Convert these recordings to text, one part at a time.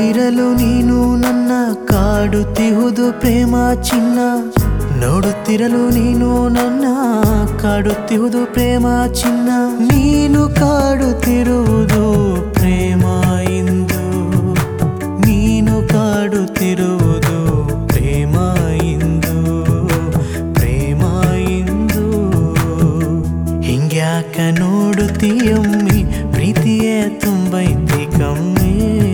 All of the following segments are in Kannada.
ನೋಡುತ್ತಿರಲು ನೀನು ನನ್ನ ಕಾಡುತ್ತಿಹುದು ಪ್ರೇಮ ಚಿನ್ನ ನೋಡುತ್ತಿರಲು ನೀನು ನನ್ನ ಕಾಡುತ್ತಿಹುದು ಪ್ರೇಮ ಚಿನ್ನ ನೀನು ಕಾಡುತ್ತಿರುವುದು ಪ್ರೇಮ ಇಂದು ನೀನು ಕಾಡುತ್ತಿರುವುದು ಪ್ರೇಮ ಇಂದು ಪ್ರೇಮ ಇಂದು ಹಿಂಗ್ಯಾಕ ನೋಡುತ್ತೀಯಮ್ಮಿ ಪ್ರೀತಿಯೇ ತುಂಬೈತಿ ಕಮ್ಮಿ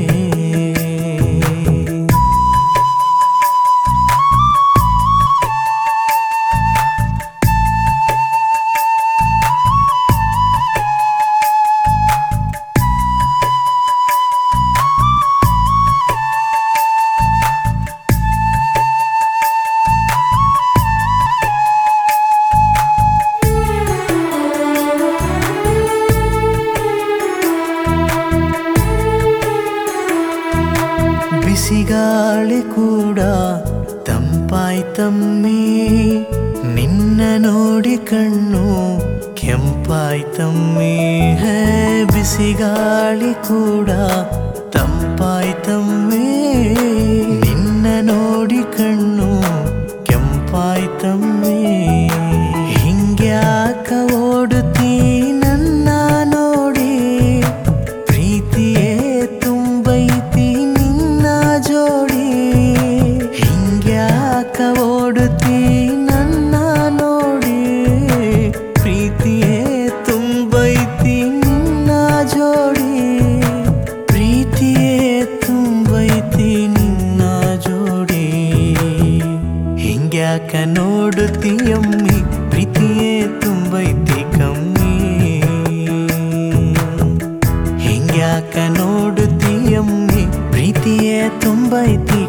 ಬಿಸಿಗಾಳಿ ಕೂಡ ತಂಪಾಯ್ತಮ್ಮಿ ನಿನ್ನ ನೋಡಿ ಕಣ್ಣು ಕೆಂಪಾಯ್ತಮ್ಮಿ ಹೇ ಬಿಸಿಗಾಳಿ ಕೂಡ ತಂಪಾಯ್ತಮ್ಮಿ ನಿನ್ನ ನೋಡಿ ಕಣ್ಣು ಕೆಂಪಾಯ್ತಮ್ಮಿ ಹಿಂಗ್ಯಾಕ ಓಡುತ್ತೀ ನನ್ನ ನೋಡಿ ಪ್ರೀತಿಯೇ ತುಂಬೈತಿ ನಿನ್ನ ಜೋಡಿ ಹಿಂಗ್ಯಾಕ ಓಡುತ್ತಿ ನನ್ನ ನೋಡಿ ಪ್ರೀತಿಯೇ ತುಂಬೈತಿ ನಿನ್ನ ಜೋಡಿ ಪ್ರೀತಿಯೇ ತುಂಬೈತಿ ನಿನ್ನ ಜೋಡಿ ಹಿಂಗ್ಯಾಕ ನೋಡುತ್ತೀಯಮ್ಮಿ ಪ್ರೀತಿಯೇ ತುಂಬೈತಿ ಕಮ್ಮಿ ಹಿಂಗ್ಯಾಕ ನೋಡುತ್ತೀಯಮ್ಮಿ ಪ್ರೀತಿಯೇ ತುಂಬೈತಿ